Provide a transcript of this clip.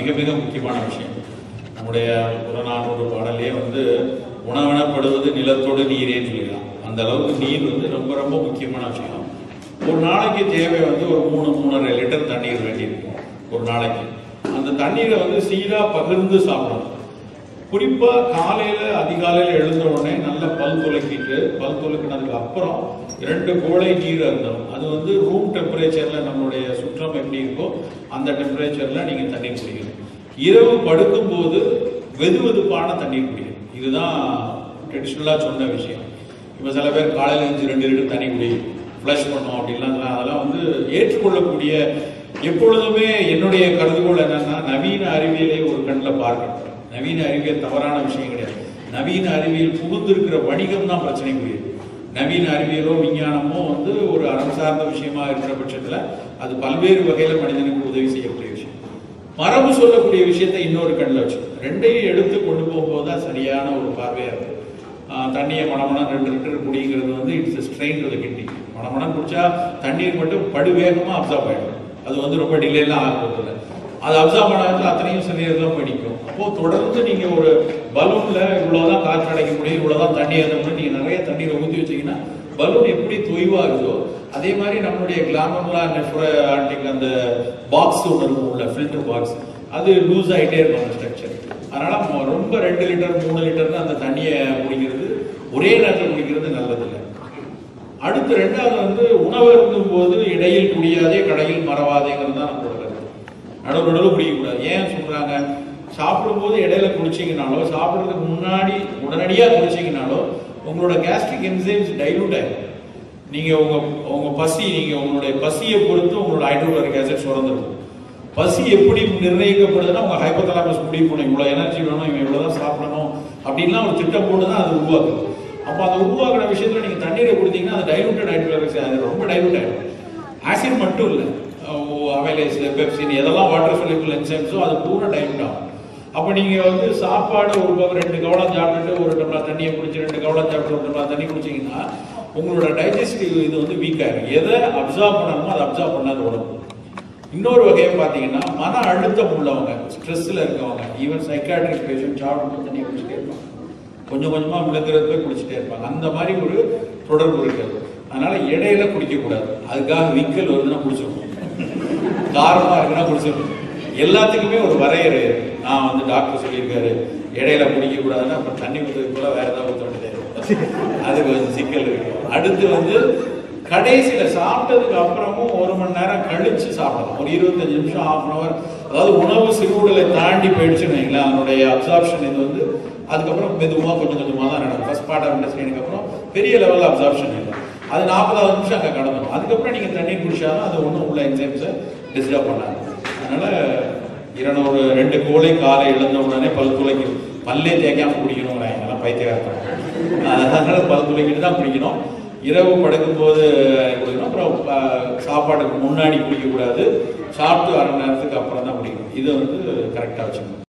மிக மிக முக்கியமான விஷயம் நம்முடைய புறநானூறு பாடலே வந்து உணவெனப்படுவது நிலத்தோடு நீரேன்னு சொல்லிடலாம் அந்த அளவுக்கு நீர் வந்து ரொம்ப ரொம்ப முக்கியமான விஷயம் ஒரு நாளைக்கு தேவை வந்து ஒரு மூணு மூணரை லிட்டர் தண்ணீர் வேண்டியிருக்கு ஒரு நாளைக்கு அந்த தண்ணீரை வந்து சீரா பகிர்ந்து சாப்பிடணும் குறிப்பா காலையில அதிகாலையில எழுந்த உடனே நல்லா பல் துலக்கிட்டு பல் துலக்கினதுக்கு அப்புறம் இரண்டு கோழை நீர் அருந்தணும் அது வந்து ரூம் டெம்பரேச்சர்ல நம்மளுடைய சுற்றம் எப்படி இருக்கோ அந்த டெம்பரேச்சர்ல நீங்க தண்ணீர் குடிக்கணும் இரவு படுக்கும்போது வெது வெதுப்பான தண்ணீர் குடிக்கணும் இதுதான் ட்ரெடிஷ்னலா சொன்ன விஷயம் இப்போ சில பேர் காலையில எழுந்து ரெண்டு லிட்டர் தண்ணி குடி ஃப்ளஷ் பண்ணோம் அப்படின்லாம் அதெல்லாம் அதெல்லாம் வந்து ஏற்றுக்கொள்ளக்கூடிய எப்பொழுதுமே என்னுடைய கருதுகோள் என்னன்னா நவீன அறிவியலை ஒரு கண்ணில் பார்க்கணும் நவீன அறிவியல் தவறான விஷயம் கிடையாது நவீன அறிவியல் புகுந்திருக்கிற வணிகம் தான் பிரச்சனைக்குரியது நவீன அறிவியலோ விஞ்ஞானமோ வந்து ஒரு அறம் சார்ந்த விஷயமா இருக்கிற பட்சத்துல அது பல்வேறு வகையில மனிதனுக்கு உதவி செய்யக்கூடிய விஷயம் மரபு சொல்லக்கூடிய விஷயத்தை இன்னொரு கண்ணில் வச்சு ரெண்டையும் எடுத்து கொண்டு போகும்போது தான் சரியான ஒரு பார்வையா இருக்கும் ஆஹ் தண்ணியை மணமணம் ரெண்டு லிட்டர் குடிங்கிறது வந்து இட்ஸ் ஸ்ட்ரெயின் டு கிட்னி மணமணம் குடிச்சா தண்ணீர் மட்டும் படு வேகமா அப்சர்வ் ஆயிடும் அது வந்து ரொம்ப டிலேலாம் ஆகிறது இல்லை அது அப்சர்வ் பண்ணாத அத்தனையும் சரீரத்தில் போய் நிற்கும் அப்போ தொடர்ந்து நீங்க ஒரு பலூன்ல இவ்வளவுதான் காற்று அடைக்க முடியும் இவ்வளவுதான் தண்ணி ஏற்றணும் நீங்க நிறைய தண்ணீரை ஊற்றி வச்சீங்கன்னா பலூன் எப்படி தொய்வாகுதோ அதே மாதிரி நம்மளுடைய கிளாமர்லா நெஃப்ராட்டிக் அந்த பாக்ஸ் ஒன்று இருக்கும் உள்ள ஃபில்டர் பாக்ஸ் அது லூஸ் ஆகிட்டே இருக்கும் அந்த ஸ்ட்ரக்சர் அதனால மொ- ரொம்ப ரெண்டு லிட்டர் மூணு லிட்டர்னு அந்த தண்ணியை குடிக்கிறது ஒரே நேரத்தில் குடிக்கிறது நல்லதில்லை அடுத்து ரெண்டாவது வந்து உணவு இருந்தும் போது இடையில் குடியாதே கடையில் மறவாதேங்கிறது தான் நம்மளோட கருத்து நடுவு நடுவு குடிக்கக்கூடாது ஏன் சொல்றாங்க சாப்பிடும்போது இடையில குடிச்சீங்கனாலோ சாப்பிடுறதுக்கு முன்னாடி உடனடியாக குடிச்சீங்கனாலோ உங்களோட கேஸ்ட்ரிக் என்சைம்ஸ் டைலூட் ஆகும் நீங்க உங்க உங்க பசி நீங்க உங்களுடைய பசியை பொறுத்து உங்களோட ஹைட்ரோக்ளோரிக் ஆசிட் சுரந்துடும் பசி எப்படி நிர்ணயிக்கப்படுதுன்னா உங்க ஹைப்போதலாமஸ் முடிவு பண்ணும் இவ்வளவு எனர்ஜி வேணும் இவன் இவ்வளவுதான் சாப்பிடணும் அப்படின்லாம் ஒரு திட்டம் போட்டு தான் அது உருவாக்குது அப்போ அந்த உருவாக்குன விஷயத்துல நீங்க தண்ணீரை கொடுத்தீங்கன்னா அது டைலூட்டட் ஹைட்ரோக்ளோரிக் ஆசிட் ரொம்ப டைலூட் ஆயிடும் ஆசிட் மட்டும் இல்லை அவைலேஸ் பெப்சின் எதெல்லாம் வாட்டர் சொல்யூபிள் என்சைம்ஸோ அது பூரா டைலூட் ஆகும் அப்போ நீங்க வந்து சாப்பாடு ஒரு பக்கம் ரெண்டு கவலம் சாப்பிட்டுட்டு ஒரு டம்ளர் தண்ணியை குடிச்சு ரெண்டு கவலம் சாப்பிட்டு ஒரு டம்ளர் தண்ணி குடிச்சீங்கன்னா உங்களோட டைஜஸ்டிவ் இது வந்து வீக் ஆகும் எதை அப்சர்வ் பண்ணணுமோ அதை அப்சர்வ் பண்ணாத உடம்பு இன்னொரு வகையை பார்த்தீங்கன்னா மன அழுத்தம் உள்ளவங்க ஸ்ட்ரெஸ்ல இருக்கவங்க ஈவன் சைக்காட்ரிக் பேஷண்ட் சாப்பிடும்போது தண்ணி குடிச்சிட்டே இருப்பாங்க கொஞ்சம் கொஞ்சமா விழுந்துறது போய் குடிச்சிட்டே இருப்பாங்க அந்த மாதிரி ஒரு தொடர்பு இருக்கிறது அதனால இடையில குடிக்க கூடாது அதுக்காக விக்கல் வருதுன்னா குடிச்சிடணும் காரமா இருக்குன்னா குடிச்சிடணும் எல்லாத்துக்குமே ஒரு வரையறை இருக்கு நான் வந்து டாக்டர் சொல்லியிருக்காரு இடையில குடிக்க கூடாதுன்னா அப்புறம் தண்ணி ஊற்றுறது போல வேற ஏதாவது ஊற்ற வேண்டியது அது கொஞ்சம் சிக்கல் இருக்கு அடுத்து வந்து கடைசியில சாப்பிட்டதுக்கு அப்புறமும் ஒரு மணி நேரம் கழிச்சு சாப்பிடலாம் ஒரு இருபத்தஞ்சு நிமிஷம் ஹாஃப் அன் அவர் அதாவது உணவு சிறுவுடலை தாண்டி போயிடுச்சுன்னு வைங்களேன் அதனுடைய அப்சார்ப்ஷன் இது வந்து அதுக்கப்புறம் மெதுவா கொஞ்சம் கொஞ்சமா தான் நடக்கும் ஃபர்ஸ்ட் பார்ட் ஆஃப் இண்டஸ்ட்ரிக்கு அப்புறம் பெரிய லெவலில் அப்சார்ப்ஷன் இல்லை அது நாற்பதாவது நிமிஷம் அங்கே கடந்துடும் அதுக்கப்புறம் நீங்க தண்ணீர் குடிச்சாலும் அது ஒன்றும் உள்ள என்சைம்ஸை டிஸ்டர்ப் பண்ணாது அதனால இருநூறு ரெண்டு கோழை காலை இழந்த உடனே பல் துளைக்கு பல்லே தேய்க்காம குடிக்கணும் எல்லாம் பைத்தியகாரத்தம் அதனால பல் துளைக்கிட்டு தான் குடிக்கணும் இரவு படுக்கும்போது குடிக்கணும் அப்புறம் அஹ், சாப்பாட்டுக்கு முன்னாடி குடிக்கக்கூடாது சாப்பிட்டு அரை மணி நேரத்துக்கு அப்புறம் தான் குடிக்கணும் இதை வந்து கரெக்டாக வச்சுக்கணும்